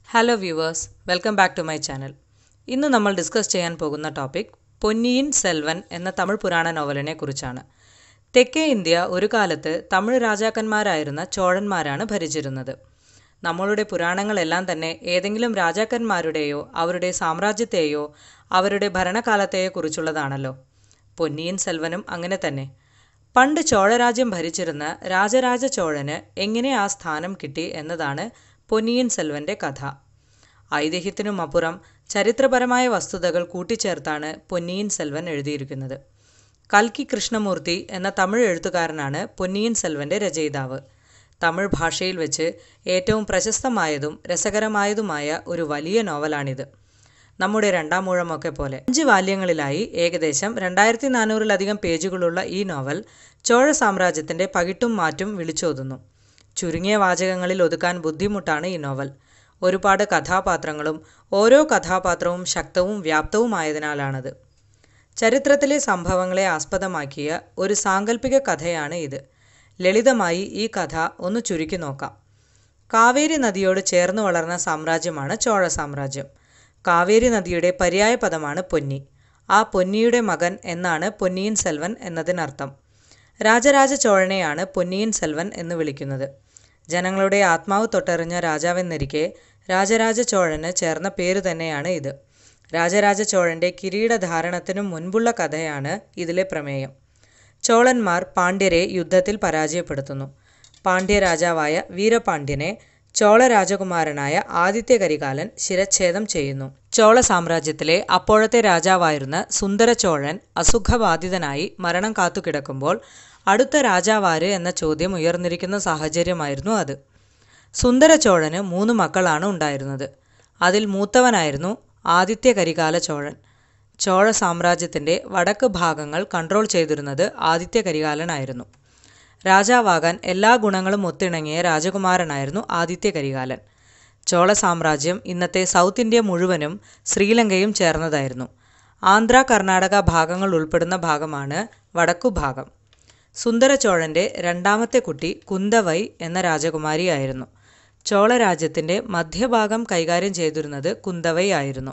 hello viewers welcome back to my channel ഇന്ന് നമ്മൾ discuss ചെയ്യാൻ പോകുന്ന ടോപ്പിക് പൊന്നിയിൻ സെൽവൻ എന്ന തമിഴ് പുരാണ നോവലിനെ കുറിച്ചാണ് തെക്കേ ഇന്ത്യ ഒരു കാലത്ത് തമിഴ് രാജാക്കന്മാരായിരുന്ന ചോഴന്മാരാണ് ഭരിച്ചിരുന്നത് നമ്മളുടെ പുരാണങ്ങളെല്ലാം തന്നെ ഏതെങ്കിലും രാജാക്കന്മാരുടെയോ അവരുടെ സാമ്രാജ്യത്തെയോ അവരുടെ ഭരണകാലത്തെയോ കുറിച്ചുള്ളതാണല്ലോ പൊന്നിയിൻ സെൽവനും അങ്ങനെ തന്നെ പണ്ട് ചോഴരാജ്യം ഭരിച്ചിരുന്ന രാജരാജ ചോഴന് എങ്ങനെ ആ സ്ഥാനം കിട്ടി എന്നതാണ് പൊന്നിയിൻ സെൽവന്റെ കഥ ഐതിഹ്യത്തിനും അപ്പുറം ചരിത്രപരമായ വസ്തുതകൾ കൂട്ടിച്ചേർത്താണ് പൊന്നിയിൻ സെൽവൻ എഴുതിയിരിക്കുന്നത് കൽക്കി കൃഷ്ണമൂർത്തി എന്ന തമിഴ് എഴുത്തുകാരനാണ് പൊന്നിയിൻ സെൽവന്റെ രചയിതാവ് തമിഴ് ഭാഷയിൽ വെച്ച് ഏറ്റവും പ്രശസ്തമായതും രസകരമായതുമായ ഒരു വലിയ നോവലാണിത് നമ്മുടെ രണ്ടാം മൂഴമൊക്കെ പോലെ അഞ്ച് വാല്യങ്ങളിലായി ഏകദേശം രണ്ടായിരത്തി നാനൂറിലധികം പേജുകളുള്ള ഈ നോവൽ ചോഴ സാമ്രാജ്യത്തിന്റെ പകിട്ടും മാറ്റും വിളിച്ചോതുന്നു ചുരുങ്ങിയ വാചകങ്ങളിൽ ഒതുക്കാൻ ബുദ്ധിമുട്ടാണ് ഈ നോവൽ ഒരുപാട് കഥാപാത്രങ്ങളും ഓരോ കഥാപാത്രവും ശക്തവും വ്യാപ്തവുമായതിനാലാണത് ചരിത്രത്തിലെ സംഭവങ്ങളെ ആസ്പദമാക്കിയ ഒരു സാങ്കല്പിക കഥയാണ് ഇത് ലളിതമായി ഈ കഥ ഒന്ന് ചുരുക്കി നോക്കാം കാവേരി നദിയോട് ചേർന്ന് വളർന്ന സാമ്രാജ്യമാണ് ചോഴ സാമ്രാജ്യം കാവേരി നദിയുടെ പര്യായ പദമാണ് പൊന്നി ആ പൊന്നിയുടെ മകൻ എന്നാണ് പൊന്നിയിൻ സെൽവൻ എന്നതിനർത്ഥം രാജരാജ ചോഴനെയാണ് പൊന്നിയിൻ സെൽവൻ എന്ന് വിളിക്കുന്നത് ജനങ്ങളുടെ ആത്മാവ് തൊട്ടറിഞ്ഞ രാജാവെന്നിരിക്കെ രാജരാജ ചോഴന് ചേർന്ന പേര് തന്നെയാണ് ഇത് രാജരാജ ചോഴന്റെ കിരീടധാരണത്തിനു മുൻപുള്ള കഥയാണ് ഇതിലെ പ്രമേയം ചോളന്മാർ പാണ്ഡ്യരെ യുദ്ധത്തിൽ പരാജയപ്പെടുത്തുന്നു പാണ്ഡ്യ രാജാവായ വീരപാണ്ഡ്യനെ ചോള രാജകുമാരനായ ആദിത്യ കരികാലൻ ശിരച്ഛേദം ചെയ്യുന്നു ചോള സാമ്രാജ്യത്തിലെ അപ്പോഴത്തെ രാജാവായിരുന്ന സുന്ദര ചോഴൻ അസുഖബാധിതനായി മരണം കാത്തുകിടക്കുമ്പോൾ അടുത്ത രാജാവാര് എന്ന ചോദ്യം ഉയർന്നിരിക്കുന്ന സാഹചര്യമായിരുന്നു അത് സുന്ദര ചോഴന് മൂന്ന് മക്കളാണ് ഉണ്ടായിരുന്നത് അതിൽ മൂത്തവനായിരുന്നു ആദിത്യ കരികാല ചോഴൻ ചോഴ സാമ്രാജ്യത്തിൻ്റെ വടക്ക് ഭാഗങ്ങൾ കൺട്രോൾ ചെയ്തിരുന്നത് ആദിത്യ കരികാലനായിരുന്നു രാജാവാകാൻ എല്ലാ ഗുണങ്ങളും ഒത്തിണങ്ങിയ രാജകുമാരനായിരുന്നു ആദിത്യ കരികാലൻ ചോള സാമ്രാജ്യം ഇന്നത്തെ സൗത്ത് ഇന്ത്യ മുഴുവനും ശ്രീലങ്കയും ചേർന്നതായിരുന്നു ആന്ധ്ര കർണാടക ഭാഗങ്ങൾ ഉൾപ്പെടുന്ന ഭാഗമാണ് വടക്കു ഭാഗം സുന്ദര ചോഴൻ്റെ രണ്ടാമത്തെ കുട്ടി കുന്തവൈ എന്ന രാജകുമാരിയായിരുന്നു ചോള രാജ്യത്തിൻ്റെ മധ്യഭാഗം കൈകാര്യം ചെയ്തിരുന്നത് കുന്തവൈ ആയിരുന്നു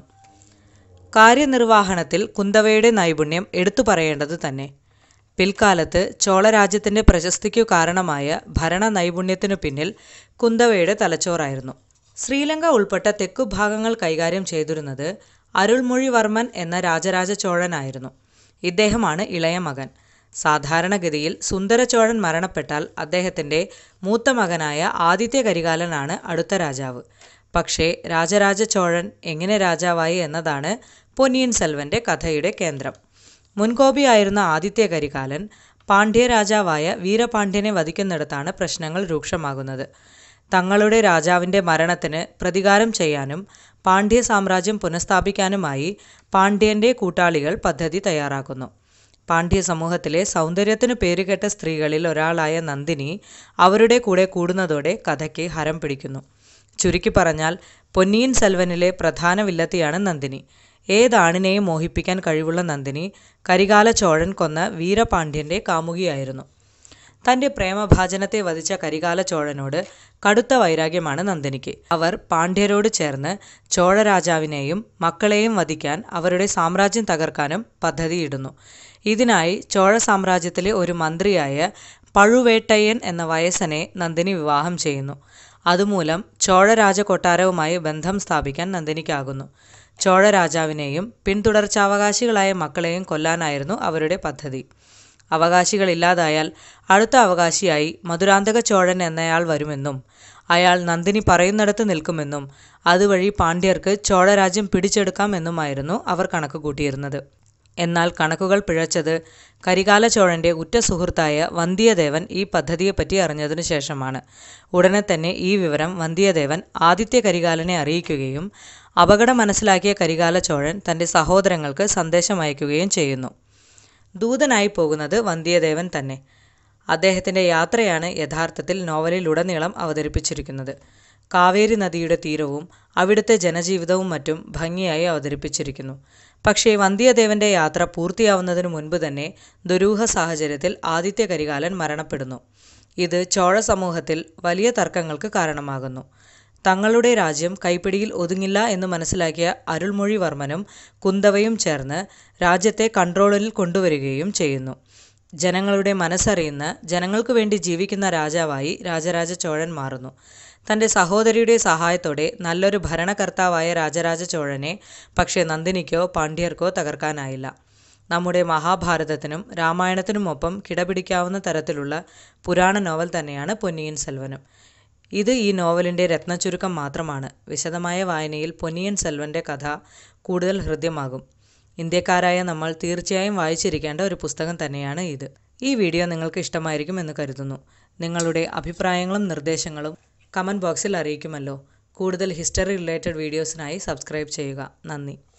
കാര്യനിർവഹണത്തിൽ കുന്തവയുടെ നൈപുണ്യം എടുത്തു പറയേണ്ടത് തന്നെ പിൽക്കാലത്ത് ചോളരാജ്യത്തിൻ്റെ പ്രശസ്തിക്കു കാരണമായ ഭരണ നൈപുണ്യത്തിനു പിന്നിൽ കുന്തവയുടെ തലച്ചോറായിരുന്നു ശ്രീലങ്ക ഉൾപ്പെട്ട തെക്കുഭാഗങ്ങൾ കൈകാര്യം ചെയ്തിരുന്നത് അരുൾമൊഴിവർമ്മൻ എന്ന രാജരാജ ചോഴനായിരുന്നു ഇദ്ദേഹമാണ് ഇളയ മകൻ സാധാരണഗതിയിൽ സുന്ദരചോഴൻ മരണപ്പെട്ടാൽ അദ്ദേഹത്തിൻ്റെ മൂത്ത മകനായ ആദിത്യ കരികാലനാണ് അടുത്ത രാജാവ് പക്ഷേ രാജരാജ ചോഴൻ എങ്ങനെ രാജാവായി എന്നതാണ് പൊന്നിയിൻ സെൽവന്റെ കഥയുടെ കേന്ദ്രം മുൻകോപിയായിരുന്ന ആദിത്യ കരികാലൻ പാണ്ഡ്യ രാജാവായ വീരപാണ്ഡ്യനെ വധിക്കുന്നിടത്താണ് പ്രശ്നങ്ങൾ രൂക്ഷമാകുന്നത് തങ്ങളുടെ രാജാവിൻ്റെ മരണത്തിന് പ്രതികാരം ചെയ്യാനും പാണ്ഡ്യ സാമ്രാജ്യം പുനഃസ്ഥാപിക്കാനുമായി പാണ്ഡ്യൻ്റെ കൂട്ടാളികൾ പദ്ധതി തയ്യാറാക്കുന്നു പാണ്ഡ്യ സമൂഹത്തിലെ സൗന്ദര്യത്തിനു പേരുകെട്ട സ്ത്രീകളിൽ ഒരാളായ നന്ദിനി അവരുടെ കൂടെ കൂടുന്നതോടെ കഥയ്ക്ക് ഹരം പിടിക്കുന്നു ചുരുക്കി പറഞ്ഞാൽ പൊന്നിയിൻ സെൽവനിലെ പ്രധാന വില്ലത്തിയാണ് നന്ദിനി ഏതാണിനെയും മോഹിപ്പിക്കാൻ കഴിവുള്ള നന്ദിനി കരികാല ചോഴൻ കൊന്ന വീരപാണ്ഡ്യന്റെ കാമുകിയായിരുന്നു തന്റെ പ്രേമഭാജനത്തെ വധിച്ച കരികാല ചോഴനോട് കടുത്ത വൈരാഗ്യമാണ് നന്ദിനിക്ക് അവർ പാണ്ഡ്യരോട് ചേർന്ന് ചോഴരാജാവിനെയും മക്കളെയും വധിക്കാൻ അവരുടെ സാമ്രാജ്യം തകർക്കാനും പദ്ധതിയിടുന്നു ഇതിനായി ചോഴ സാമ്രാജ്യത്തിലെ ഒരു മന്ത്രിയായ പഴുവേട്ടയ്യൻ എന്ന വയസ്സനെ നന്ദിനി വിവാഹം ചെയ്യുന്നു അതുമൂലം ചോഴ രാജകൊട്ടാരവുമായി ബന്ധം സ്ഥാപിക്കാൻ നന്ദിനിക്കാകുന്നു ചോഴ രാജാവിനെയും പിന്തുടർച്ചാവകാശികളായ മക്കളെയും കൊല്ലാനായിരുന്നു അവരുടെ പദ്ധതി അവകാശികളില്ലാതായാൽ അടുത്ത അവകാശിയായി മധുരാന്തക ചോഴൻ എന്നയാൾ വരുമെന്നും അയാൾ നന്ദിനി പറയുന്നിടത്ത് നിൽക്കുമെന്നും അതുവഴി പാണ്ഡ്യർക്ക് ചോഴരാജ്യം പിടിച്ചെടുക്കാമെന്നുമായിരുന്നു അവർ കണക്ക് കൂട്ടിയിരുന്നത് എന്നാൽ കണക്കുകൾ പിഴച്ചത് കരികാല ചോഴന്റെ ഉറ്റ സുഹൃത്തായ വന്ധ്യദേവൻ ഈ പദ്ധതിയെപ്പറ്റി അറിഞ്ഞതിനു ശേഷമാണ് ഉടനെ തന്നെ ഈ വിവരം വന്ധ്യദേവൻ ആദിത്യ കരികാലനെ അറിയിക്കുകയും അപകടം മനസ്സിലാക്കിയ കരികാല ചോഴൻ തന്റെ സഹോദരങ്ങൾക്ക് സന്ദേശം അയക്കുകയും ചെയ്യുന്നു ദൂതനായി പോകുന്നത് വന്ധ്യദേവൻ തന്നെ അദ്ദേഹത്തിൻ്റെ യാത്രയാണ് യഥാർത്ഥത്തിൽ നോവലിലുടനീളം അവതരിപ്പിച്ചിരിക്കുന്നത് കാവേരി നദിയുടെ തീരവും അവിടുത്തെ ജനജീവിതവും മറ്റും ഭംഗിയായി അവതരിപ്പിച്ചിരിക്കുന്നു പക്ഷേ വന്ധ്യദേവന്റെ യാത്ര പൂർത്തിയാവുന്നതിനു മുൻപ് തന്നെ ദുരൂഹ സാഹചര്യത്തിൽ ആദിത്യ കരികാലൻ മരണപ്പെടുന്നു ഇത് ചോഴ സമൂഹത്തിൽ വലിയ തർക്കങ്ങൾക്ക് കാരണമാകുന്നു തങ്ങളുടെ രാജ്യം കൈപ്പിടിയിൽ ഒതുങ്ങില്ല എന്ന് മനസ്സിലാക്കിയ അരുൾമൊഴിവർമ്മനും കുന്തവയും ചേർന്ന് രാജ്യത്തെ കൺട്രോളിൽ കൊണ്ടുവരികയും ചെയ്യുന്നു ജനങ്ങളുടെ മനസ്സറിയുന്ന ജനങ്ങൾക്കു വേണ്ടി ജീവിക്കുന്ന രാജാവായി രാജരാജ ചോഴൻ മാറുന്നു തൻ്റെ സഹോദരിയുടെ സഹായത്തോടെ നല്ലൊരു ഭരണകർത്താവായ രാജരാജ ചോഴനെ പക്ഷേ നന്ദിനിക്കോ പാണ്ഡ്യർക്കോ തകർക്കാനായില്ല നമ്മുടെ മഹാഭാരതത്തിനും രാമായണത്തിനുമൊപ്പം കിടപിടിക്കാവുന്ന തരത്തിലുള്ള പുരാണ നോവൽ തന്നെയാണ് പൊന്നിയിൻ സെൽവനും ഇത് ഈ നോവലിൻ്റെ രത്നചുരുക്കം മാത്രമാണ് വിശദമായ വായനയിൽ പൊന്നിയിൻ സെൽവൻ്റെ കഥ കൂടുതൽ ഹൃദ്യമാകും ഇന്ത്യക്കാരായ നമ്മൾ തീർച്ചയായും വായിച്ചിരിക്കേണ്ട ഒരു പുസ്തകം തന്നെയാണ് ഇത് ഈ വീഡിയോ നിങ്ങൾക്ക് ഇഷ്ടമായിരിക്കും എന്ന് കരുതുന്നു നിങ്ങളുടെ അഭിപ്രായങ്ങളും നിർദ്ദേശങ്ങളും കമൻറ്റ് ബോക്സിൽ അറിയിക്കുമല്ലോ കൂടുതൽ ഹിസ്റ്ററി റിലേറ്റഡ് വീഡിയോസിനായി സബ്സ്ക്രൈബ് ചെയ്യുക നന്ദി